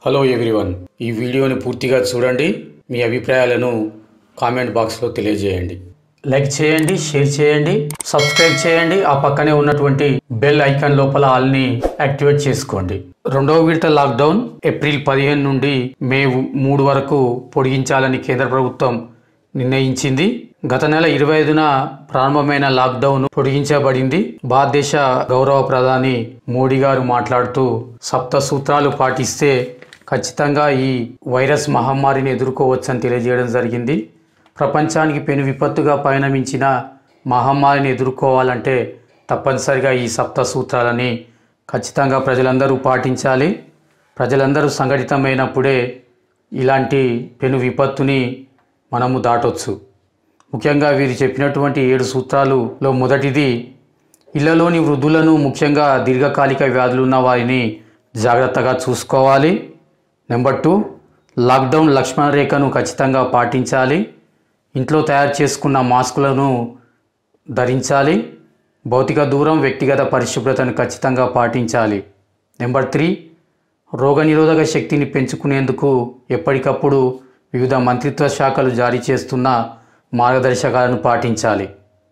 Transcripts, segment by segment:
hello everyone ఈ వీడియోని పూర్తిగా చూడండి మీ అభిప్రాయాలను కామెంట్ బాక్స్లో తెలియజేయండి లైక్ చేయండి షేర్ చేయండి సబ్స్క్రైబ్ చేయండి ఆ పక్కనే ఉన్నటువంటి బెల్ ఐకాన్ లోపల ఆల్ని యాక్టివేట్ చేసుకోండి రెండవ విడత లాక్డౌన్ ఏప్రిల్ పదిహేను నుండి మే మూడు వరకు పొడిగించాలని కేంద్ర ప్రభుత్వం నిర్ణయించింది గత నెల ఇరవై ఐదున ప్రారంభమైన లాక్డౌన్ పొడిగించబడింది భారతదేశ గౌరవ ప్రధాని మోడీ గారు మాట్లాడుతూ సప్త సూత్రాలు పాటిస్తే ఖచ్చితంగా ఈ వైరస్ మహమ్మారిని ఎదుర్కోవచ్చని తెలియజేయడం జరిగింది ప్రపంచానికి పెను విపత్తుగా పరిణమించిన మహమ్మారిని ఎదుర్కోవాలంటే తప్పనిసరిగా ఈ సప్త సూత్రాలని ఖచ్చితంగా ప్రజలందరూ పాటించాలి ప్రజలందరూ సంఘటితమైనప్పుడే ఇలాంటి పెను విపత్తుని మనము దాటొచ్చు ముఖ్యంగా వీరు చెప్పినటువంటి ఏడు సూత్రాలులో మొదటిది ఇళ్లలోని వృద్ధులను ముఖ్యంగా దీర్ఘకాలిక వ్యాధులు ఉన్న వారిని జాగ్రత్తగా చూసుకోవాలి నెంబర్ టూ లాక్డౌన్ లక్ష్మణ రేఖను ఖచ్చితంగా పాటించాలి ఇంట్లో తయారు చేసుకున్న మాస్కులను ధరించాలి భౌతిక దూరం వ్యక్తిగత పరిశుభ్రతను ఖచ్చితంగా పాటించాలి నెంబర్ త్రీ రోగనిరోధక శక్తిని పెంచుకునేందుకు ఎప్పటికప్పుడు వివిధ మంత్రిత్వ శాఖలు జారీ చేస్తున్న మార్గదర్శకాలను పాటించాలి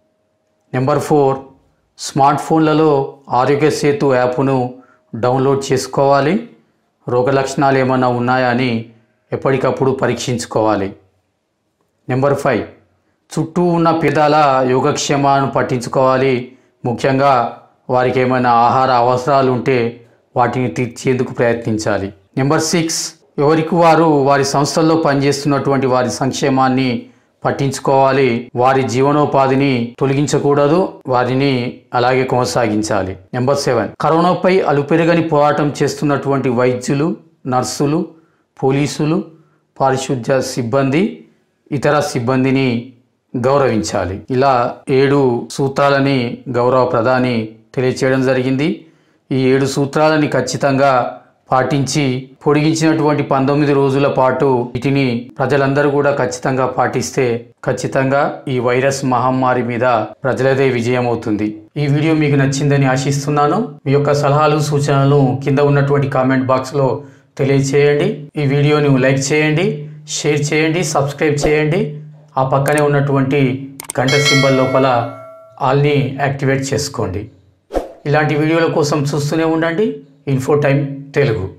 నెంబర్ ఫోర్ స్మార్ట్ ఫోన్లలో ఆరోగ్య సేతు యాప్ను డౌన్లోడ్ చేసుకోవాలి రోగ లక్షణాలు ఏమైనా ఉన్నాయా అని ఎప్పటికప్పుడు పరీక్షించుకోవాలి నెంబర్ ఫైవ్ చుట్టూ ఉన్న పేదాల యోగక్షేమాలను పట్టించుకోవాలి ముఖ్యంగా వారికి ఏమైనా ఆహార అవసరాలు ఉంటే వాటిని తీర్చేందుకు ప్రయత్నించాలి నెంబర్ సిక్స్ ఎవరికి వారు వారి సంస్థల్లో పనిచేస్తున్నటువంటి వారి సంక్షేమాన్ని పట్టించుకోవాలి వారి జీవనోపాధిని తొలగించకూడదు వారిని అలాగే కొనసాగించాలి నెంబర్ సెవెన్ కరోనాపై అలుపెరగని పోరాటం చేస్తున్నటువంటి వైద్యులు నర్సులు పోలీసులు పారిశుద్ధ్య సిబ్బంది ఇతర సిబ్బందిని గౌరవించాలి ఇలా ఏడు సూత్రాలని గౌరవ ప్రధాని తెలియచేయడం జరిగింది ఈ ఏడు సూత్రాలని ఖచ్చితంగా పాటించి పొడిగించినటువంటి పంతొమ్మిది రోజుల పాటు వీటిని ప్రజలందరూ కూడా ఖచ్చితంగా పాటిస్తే ఖచ్చితంగా ఈ వైరస్ మహమ్మారి మీద ప్రజలదే విజయం అవుతుంది ఈ వీడియో మీకు నచ్చిందని ఆశిస్తున్నాను మీ యొక్క సలహాలు సూచనలు కింద ఉన్నటువంటి కామెంట్ బాక్స్లో తెలియచేయండి ఈ వీడియోని లైక్ చేయండి షేర్ చేయండి సబ్స్క్రైబ్ చేయండి ఆ పక్కనే ఉన్నటువంటి గంట సింబల్ లోపల ఆల్ని యాక్టివేట్ చేసుకోండి ఇలాంటి వీడియోల కోసం చూస్తూనే ఉండండి ఇన్ఫో టైం తెలుగు